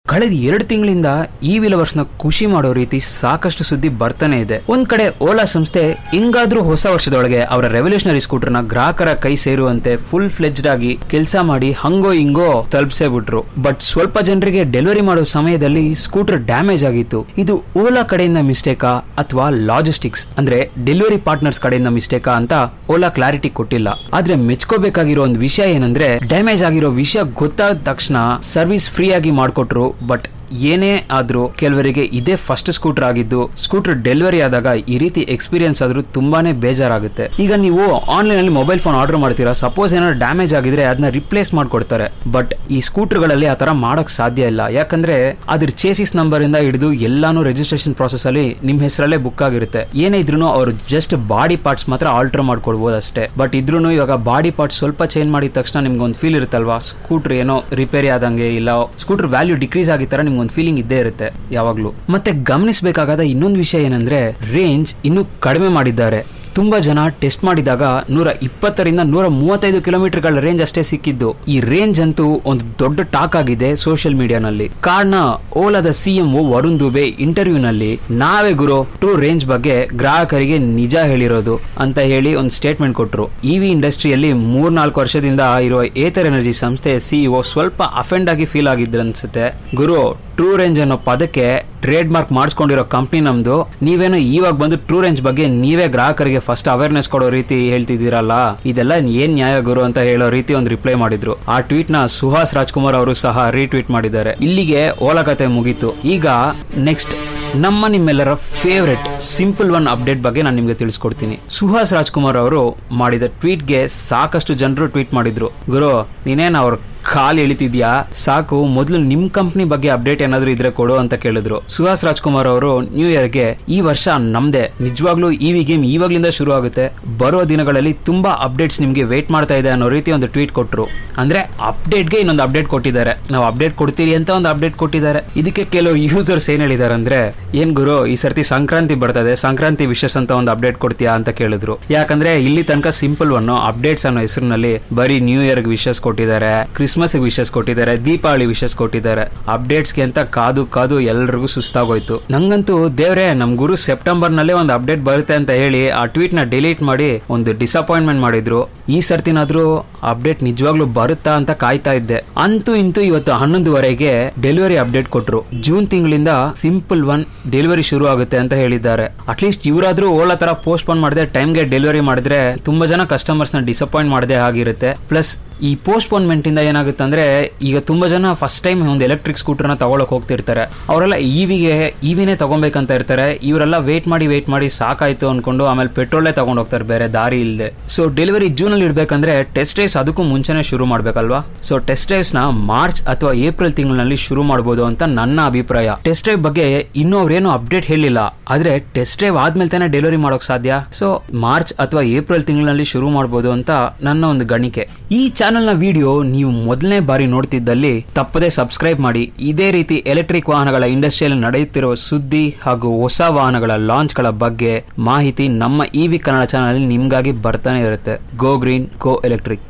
ಕಳೆದ ಎರಡು ತಿಂಗಳಿಂದ ಈ ವಿಲವರ್ಸ್ ನ ಖುಷಿ ಮಾಡೋ ರೀತಿ ಸಾಕಷ್ಟು ಸುದ್ದಿ ಬರ್ತಾನೆ ಇದೆ ಒಂದ್ ಕಡೆ ಓಲಾ ಸಂಸ್ಥೆ ಹಿಂಗಾದ್ರೂ ಹೊಸ ವರ್ಷದೊಳಗೆ ಅವರ ರೆವಲ್ಯೂಷನರಿ ಸ್ಕೂಟರ್ ನ ಗ್ರಾಹಕರ ಕೈ ಸೇರುವಂತೆ ಫುಲ್ ಫ್ಲೆಜ್ಡ್ ಆಗಿ ಕೆಲಸ ಮಾಡಿ ಹಂಗೋ ಹಿಂಗೋ ತಲುಪಿಸೇ ಬಿಟ್ರು ಬಟ್ ಸ್ವಲ್ಪ ಜನರಿಗೆ ಡೆಲಿವರಿ ಮಾಡೋ ಸಮಯದಲ್ಲಿ ಸ್ಕೂಟರ್ ಡ್ಯಾಮೇಜ್ ಆಗಿತ್ತು ಇದು ಓಲಾ ಕಡೆಯಿಂದ ಮಿಸ್ಟೇಕಾ ಅಥವಾ ಲಾಜಿಸ್ಟಿಕ್ಸ್ ಅಂದ್ರೆ ಡೆಲಿವರಿ ಪಾರ್ಟ್ನರ್ಸ್ ಕಡೆಯಿಂದ ಮಿಸ್ಟೇಕಾ ಅಂತ ಓಲಾ ಕ್ಲಾರಿಟಿ ಕೊಟ್ಟಿಲ್ಲ ಆದ್ರೆ ಮೆಚ್ಕೋಬೇಕಾಗಿರೋ ಒಂದು ವಿಷಯ ಏನಂದ್ರೆ ಡ್ಯಾಮೇಜ್ ಆಗಿರೋ ವಿಷಯ ಗೊತ್ತಾದ ತಕ್ಷಣ ಸರ್ವಿಸ್ ಫ್ರೀ ಆಗಿ ಮಾಡ್ಕೊಟ್ರು ಬಟ್ ಏನೇ ಆದ್ರೂ ಕೆಲವರಿಗೆ ಇದೇ ಫಸ್ಟ್ ಸ್ಕೂಟರ್ ಆಗಿದ್ದು ಸ್ಕೂಟರ್ ಡೆಲಿವರಿ ಆದಾಗ ಈ ರೀತಿ ಎಕ್ಸ್ಪೀರಿಯನ್ಸ್ ಆದ್ರೂ ತುಂಬಾನೇ ಬೇಜಾರಾಗುತ್ತೆ ಈಗ ನೀವು ಆನ್ಲೈನ್ ಅಲ್ಲಿ ಮೊಬೈಲ್ ಫೋನ್ ಆರ್ಡರ್ ಮಾಡ್ತೀರಾ ಸಪೋಸ್ ಏನಾದ್ರು ಡ್ಯಾಮೇಜ್ ಆಗಿದ್ರೆ ಅದನ್ನ ರಿಪ್ಲೇಸ್ ಮಾಡ್ಕೊಡ್ತಾರೆ ಬಟ್ ಈ ಸ್ಕೂಟರ್ ಗಳಲ್ಲಿ ಆತರ ಮಾಡಕ್ ಸಾಧ್ಯ ಇಲ್ಲ ಯಾಕಂದ್ರೆ ಅದ್ರ ಚೇಸಿಸ್ ನಂಬರ್ ಇಂದ ಹಿಡಿದು ಎಲ್ಲಾನು ರಿಜಿಸ್ಟ್ರೇಷನ್ ಪ್ರಾಸೆಸ್ ಅಲ್ಲಿ ನಿಮ್ ಹೆಸರಲ್ಲೇ ಬುಕ್ ಆಗಿರುತ್ತೆ ಏನೇ ಇದ್ರು ಅವ್ರು ಜಸ್ಟ್ ಬಾಡಿ ಪಾರ್ಟ್ಸ್ ಮಾತ್ರ ಆಲ್ಟರ್ ಮಾಡ್ಕೊಡ್ಬೋದು ಅಷ್ಟೇ ಬಟ್ ಇದ್ರೂ ಇವಾಗ ಬಾಡಿ ಪಾರ್ಟ್ಸ್ ಸ್ವಲ್ಪ ಚೇಂಜ್ ಮಾಡಿದ ತಕ್ಷಣ ನಿಮ್ಗೆ ಒಂದು ಫೀಲ್ ಇರುತ್ತಲ್ವಾ ಸ್ಕೂಟರ್ ಏನೋ ರಿಪೇರಿ ಆದಂಗೆ ಇಲ್ಲ ಸ್ಕೂಟರ್ ವ್ಯಾಲ್ಯೂ ಡಿಕ್ರೀಸ್ ಆಗಿತ್ತರ ನಿಮ್ಗೆ ಒಂದು ಫೀಲಿಂಗ್ ಇದ್ದೇ ಇರುತ್ತೆ ಯಾವಾಗ್ಲೂ ಮತ್ತೆ ಗಮನಿಸಬೇಕಾದ ಇನ್ನೊಂದು ವಿಷಯ ಏನಂದ್ರೆ ರೇಂಜ್ ಇನ್ನೂ ಕಡಿಮೆ ಮಾಡಿದ್ದಾರೆ ತುಂಬಾ ಜನ ಟೆಸ್ಟ್ ಮಾಡಿದಾಗ ನೂರ ಇಪ್ಪತ್ತರಿಂದ ನೂರ ಮೂವತ್ತೈದು ಕಿಲೋಮೀಟರ್ಗಳ ರೇಂಜ್ ಅಷ್ಟೇ ಸಿಕ್ಕಿದ್ದು ಈ ರೇಂಜ್ ಅಂತೂ ಒಂದು ದೊಡ್ಡ ಟಾಕ್ ಆಗಿದೆ ಸೋಷಿಯಲ್ ಮೀಡಿಯಾನಲ್ಲಿ ಕಾರಣ ಓಲಾದ ಸಿಎಂ ವರುಣ್ ದುಬೆ ಇಂಟರ್ವ್ಯೂನಲ್ಲಿ ನಾವೇ ಗುರು ಟ್ರೂ ರೇಂಜ್ ಬಗ್ಗೆ ಗ್ರಾಹಕರಿಗೆ ನಿಜ ಹೇಳಿರೋದು ಅಂತ ಹೇಳಿ ಒಂದು ಸ್ಟೇಟ್ಮೆಂಟ್ ಕೊಟ್ಟರು ಇವಿ ಇಂಡಸ್ಟ್ರಿಯಲ್ಲಿ ಮೂರ್ನಾಲ್ಕು ವರ್ಷದಿಂದ ಇರುವ ಏತರ್ ಎನರ್ಜಿ ಸಂಸ್ಥೆ ಸಿಇಒ ಸ್ವಲ್ಪ ಅಫೆಂಡ್ ಆಗಿ ಫೀಲ್ ಆಗಿದ್ರು ಅನ್ಸುತ್ತೆ ಗುರು ಟ್ರೂ ರೇಂಜ್ ಅನ್ನೋ ಪದಕ್ಕೆ ಟ್ರೇಡ್ ಮಾರ್ಕ್ ಮಾಡಿಸ್ಕೊಂಡಿರೋ ಕಂಪ್ನಿ ನಮ್ದು ನೀವೇನೋ ಇವಾಗ ಬಂದು ಟ್ರೂ ರೇಂಜ್ ಬಗ್ಗೆ ನೀವೇ ಗ್ರಾಹಕರಿಗೆ ಫಸ್ಟ್ ಅವೇರ್ನೆಸ್ ಕೊಡೋ ರೀತಿ ಹೇಳ್ತಿದ್ದೀರಲ್ಲ ಇದೆಲ್ಲ ಏನ್ ನ್ಯಾಯ ಗುರು ಅಂತ ಹೇಳೋ ರೀತಿ ಒಂದು ರಿಪ್ಲೈ ಮಾಡಿದ್ರು ಆ ಟ್ವೀಟ್ ನ ಸುಹಾಸ್ ರಾಜ್ಕುಮಾರ್ ಅವರು ಸಹ ರೀಟ್ವೀಟ್ ಮಾಡಿದ್ದಾರೆ ಇಲ್ಲಿಗೆ ಓಲಾ ಕತೆ ಮುಗೀತು ಈಗ ನೆಕ್ಸ್ಟ್ ನಮ್ಮ ನಿಮ್ಮೆಲ್ಲರ ಫೇವ್ರೆಟ್ ಸಿಂಪಲ್ ಒನ್ ಅಪ್ಡೇಟ್ ಬಗ್ಗೆ ನಾನು ನಿಮ್ಗೆ ತಿಳಿಸ್ಕೊಡ್ತೀನಿ ಸುಹಾಸ್ ರಾಜ್ಕುಮಾರ್ ಅವರು ಮಾಡಿದ ಟ್ವೀಟ್ಗೆ ಸಾಕಷ್ಟು ಜನರು ಟ್ವೀಟ್ ಮಾಡಿದ್ರು ಗುರು ನೀನೇನ್ ಅವ್ರ ಕಾಲ್ ಎಳಿತಿದ್ಯಾ ಸಾಕು ಮೊದಲು ನಿಮ್ ಕಂಪ್ನಿ ಬಗ್ಗೆ ಅಪ್ಡೇಟ್ ಏನಾದ್ರು ಇದ್ರೆ ಕೊಡು ಅಂತ ಕೇಳಿದ್ರು ಸುಹಾಸ್ ರಾಜ್ಕುಮಾರ್ ಅವರು ನ್ಯೂ ಇಯರ್ಗೆ ಈ ವರ್ಷ ನಮ್ದೆ ನಿಜವಾಗ್ಲೂ ಇವಿ ಗೇಮ್ ಇವಾಗ್ಲಿಂದ ಶುರು ಆಗುತ್ತೆ ಬರೋ ದಿನಗಳಲ್ಲಿ ತುಂಬಾ ಅಪ್ಡೇಟ್ಸ್ ನಿಮ್ಗೆ ವೇಟ್ ಮಾಡ್ತಾ ಇದೆ ಅನ್ನೋ ರೀತಿ ಒಂದು ಟ್ವೀಟ್ ಕೊಟ್ರು ಅಂದ್ರೆ ಅಪ್ಡೇಟ್ಗೆ ಇನ್ನೊಂದು ಅಪ್ಡೇಟ್ ಕೊಟ್ಟಿದ್ದಾರೆ ನಾವು ಅಪ್ಡೇಟ್ ಕೊಡ್ತೀರಿ ಅಂತ ಒಂದು ಅಪ್ಡೇಟ್ ಕೊಟ್ಟಿದ್ದಾರೆ ಇದಕ್ಕೆ ಕೆಲವು ಯೂಸರ್ಸ್ ಏನ್ ಹೇಳಿದಾರೆ ಅಂದ್ರೆ ಏನ್ ಗುರು ಈ ಸರ್ತಿ ಸಂಕ್ರಾಂತಿ ಬರ್ತದೆ ಸಂಕ್ರಾಂತಿ ವಿಶಸ್ ಅಂತ ಒಂದು ಅಪ್ಡೇಟ್ ಕೊಡ್ತೀಯಾ ಅಂತ ಕೇಳಿದ್ರು ಯಾಕಂದ್ರೆ ಇಲ್ಲಿ ತನಕ ಸಿಂಪಲ್ ಒನ್ ಅಪ್ಡೇಟ್ಸ್ ಅನ್ನೋ ಹೆಸರಿನಲ್ಲಿ ಬರೀ ನ್ಯೂ ಇಯರ್ ವಿಶಸ್ ಕೊಟ್ಟಿದ್ದಾರೆ ಕ್ರಿಸ್ಮಸ್ ವಿಶಸ್ ಕೊಟ್ಟಿದ್ದಾರೆ ದೀಪಾವಳಿ ವಿಶಸ್ ಕೊಟ್ಟಿದ್ದಾರೆ ಅಪ್ಡೇಟ್ಸ್ಗೆ ಅಂತ ಕಾದು ಕಾದು ಎಲ್ರಿಗೂ ಸುಸ್ತಾಗೋಯ್ತು ನಂಗಂತೂ ದೇವ್ರೆ ನಮ್ ಗುರು ಸೆಪ್ಟೆಂಬರ್ ನಲ್ಲೇ ಒಂದು ಅಪ್ಡೇಟ್ ಬರುತ್ತೆ ಅಂತ ಹೇಳಿ ಆ ಟ್ವೀಟ್ ನ ಡಿಲೀಟ್ ಮಾಡಿ ಒಂದು ಡಿಸಪಾಯಿಂಟ್ಮೆಂಟ್ ಮಾಡಿದ್ರು ಈ ಸರ್ತಿನಾದ್ರೂ ಅಪ್ಡೇಟ್ ನಿಜವಾಗ್ಲೂ ಬರುತ್ತಾ ಅಂತ ಕಾಯ್ತಾ ಇದ್ದೆ ಅಂತೂ ಇಂತೂ ಇವತ್ತು ಹನ್ನೊಂದುವರೆಗೆ ಡೆಲಿವರಿ ಅಪ್ಡೇಟ್ ಕೊಟ್ರು ಜೂನ್ ತಿಂಗಳಿಂದ ಸಿಂಪಲ್ ಒನ್ ಡೆಲಿವರಿ ಶುರು ಆಗುತ್ತೆ ಅಂತ ಹೇಳಿದ್ದಾರೆ ಅಟ್ಲೀಸ್ಟ್ ಇವರಾದ್ರೂ ಓಲಾ ತರ ಪೋಸ್ಟ್ ಪೋನ್ ಮಾಡದೆ ಟೈಮ್ಗೆ ಡೆಲಿವರಿ ಮಾಡಿದ್ರೆ ತುಂಬಾ ಜನ ಕಸ್ಟಮರ್ಸ್ ನ ಡಿಸಪಾಯಿಂಟ್ ಮಾಡದೆ ಆಗಿರುತ್ತೆ ಪ್ಲಸ್ ಈ ಪೋಸ್ಟ್ಪೋನ್ಮೆಂಟ್ ಇಂದ ಏನಾಗುತ್ತೆ ಅಂದ್ರೆ ಈಗ ತುಂಬಾ ಜನ ಫಸ್ಟ್ ಟೈಮ್ ಒಂದು ಎಲೆಕ್ಟ್ರಿಕ್ ಸ್ಕೂಟರ್ನ ತಗೊಳಕ್ ಹೋಗ್ತಿರ್ತಾರೆ ಅವರೆಲ್ಲ ಇವಿಗೆ ಇವಿನೇ ತಗೊಬೇಕಂತ ಇರ್ತಾರೆ ಇವರೆಲ್ಲ ವೇಟ್ ಮಾಡಿ ವೇಟ್ ಮಾಡಿ ಸಾಕಾಯ್ತು ಅನ್ಕೊಂಡು ಆಮೇಲೆ ಪೆಟ್ರೋಲೇ ತಗೊಂಡ್ ಹೋಗ್ತಾರೆ ಬೇರೆ ದಾರಿ ಇಲ್ಲದೆ ಸೊ ಡೆಲಿವರಿ ಜೂನ್ ಅಲ್ಲಿ ಇಡ್ಬೇಕಂದ್ರೆ ಟೆಸ್ಟ್ ಡ್ರೈವ್ಸ್ ಅದಕ್ಕೂ ಮುಂಚೆನೆ ಶುರು ಮಾಡ್ಬೇಕಲ್ವಾ ಸೊ ಟೆಸ್ಟ್ ಡ್ರೈವ್ಸ್ ನ ಮಾರ್ಚ್ ಅಥವಾ ಏಪ್ರಿಲ್ ತಿಂಗಳಲ್ಲಿ ಶುರು ಮಾಡಬಹುದು ಅಂತ ನನ್ನ ಅಭಿಪ್ರಾಯ ಟೆಸ್ಟ್ ಡ್ರೈವ್ ಬಗ್ಗೆ ಇನ್ನೂ ಅವ್ರೇನು ಅಪ್ಡೇಟ್ ಹೇಳಿಲ್ಲ ಆದ್ರೆ ಟೆಸ್ಟ್ ಡ್ರೈವ್ ಆದ್ಮೇಲೆ ತಾನೇ ಡೆಲಿವರಿ ಮಾಡೋಕ್ ಸಾಧ್ಯ ಸೊ ಮಾರ್ಚ್ ಅಥವಾ ಏಪ್ರಿಲ್ ತಿಂಗಳಲ್ಲಿ ಶುರು ಮಾಡಬಹುದು ಅಂತ ನನ್ನ ಒಂದು ಗಣಿಕೆ ಈ ಚಾನೆಲ್ ನ ವಿಡಿಯೋ ನೀವು ಮೊದಲನೇ ಬಾರಿ ನೋಡ್ತಿದ್ದಲ್ಲಿ ತಪ್ಪದೇ ಸಬ್ಸ್ಕ್ರೈಬ್ ಮಾಡಿ ಇದೇ ರೀತಿ ಎಲೆಕ್ಟ್ರಿಕ್ ವಾಹನಗಳ ಇಂಡಸ್ಟ್ರಿಯಲ್ಲಿ ನಡೆಯುತ್ತಿರುವ ಸುದ್ದಿ ಹಾಗೂ ಹೊಸ ವಾಹನಗಳ ಲಾಂಚ್ ಗಳ ಬಗ್ಗೆ ಮಾಹಿತಿ ನಮ್ಮ ಇವಿ ಕನ್ನಡ ಚಾನೆಲ್ ನಿಮ್ಗಾಗಿ ಬರ್ತಾನೆ ಇರುತ್ತೆ ಗೋ ಗ್ರೀನ್ ಗೋ ಎಲೆಕ್ಟ್ರಿಕ್